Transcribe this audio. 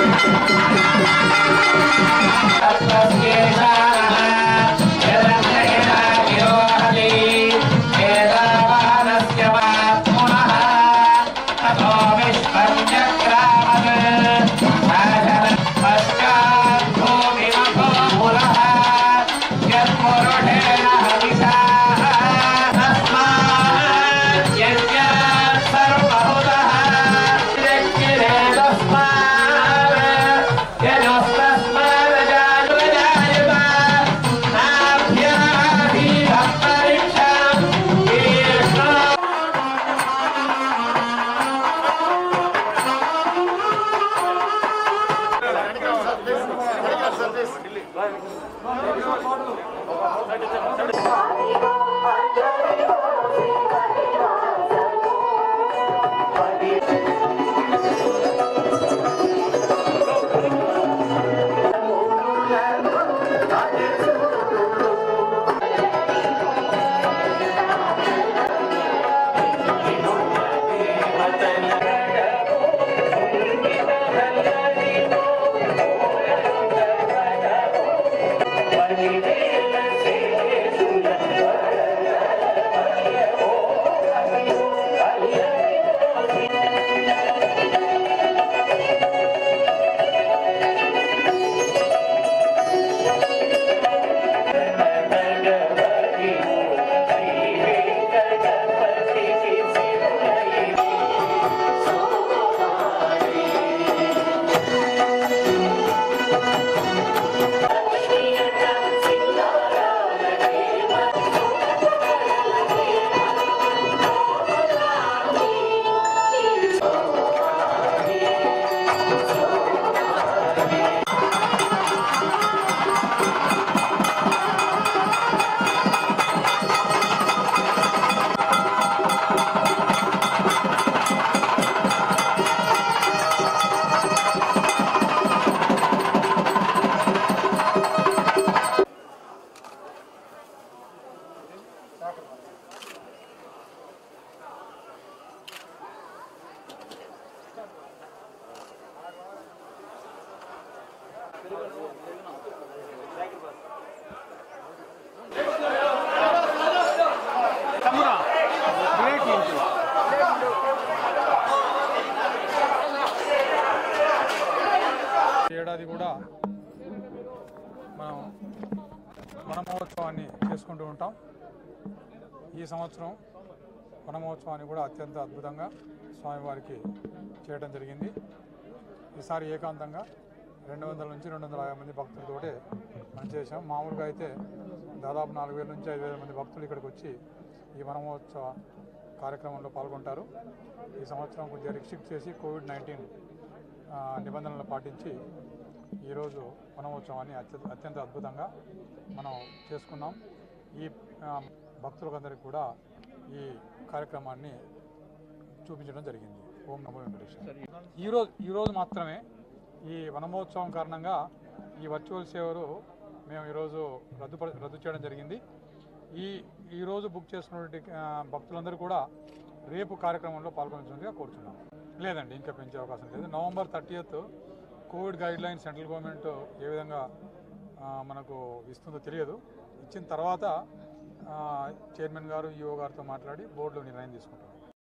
ఏడాది కూడా మనం వన మహోత్సవాన్ని చేసుకుంటూ ఉంటాం ఈ సంవత్సరం వన మహోత్సవాన్ని కూడా అత్యంత అద్భుతంగా స్వామివారికి చేయడం జరిగింది ఈసారి ఏకాంతంగా రెండు వందల నుంచి రెండు వందల యాభై మంది భక్తులతోటే మనం చేసాం మామూలుగా అయితే దాదాపు నాలుగు వేల నుంచి ఐదు వేల మంది భక్తులు ఇక్కడికి వచ్చి ఈ వన మహోత్సవ కార్యక్రమంలో పాల్గొంటారు ఈ సంవత్సరం కొద్దిగా రిస్ట్రిక్ట్ చేసి కోవిడ్ నైన్టీన్ నిబంధనలు పాటించి ఈరోజు వనమోత్సవాన్ని అత్య అత్యంత అద్భుతంగా మనం చేసుకున్నాం ఈ ఆ, భక్తులకందరికీ కూడా ఈ కార్యక్రమాన్ని చూపించడం జరిగింది ఓం నమో వెంకటేశ్వర ఈరోజు ఈరోజు మాత్రమే ఈ వనమహోత్సవం కారణంగా ఈ వర్చువల్ సేవలు మేము ఈరోజు రద్దు ప- రద్దు చేయడం జరిగింది ఈ ఈరోజు బుక్ చేసుకున్నటువంటి ఆ, భక్తులందరూ కూడా రేపు కార్యక్రమంలో పాల్గొనాల్సిందిగా కోరుతున్నాం లేదండి ఇంకా పెంచే అవకాశం లేదు November thirtieth covid guideline central government ఏ విధంగా ఆ, మనకు ఇస్తుందో తెలియదు ఇచ్చిన తర్వాత ఆ, చైర్మన్ గారు ఈఓ గారితో మాట్లాడి బోర్డులో నిర్ణయం తీసుకుంటాం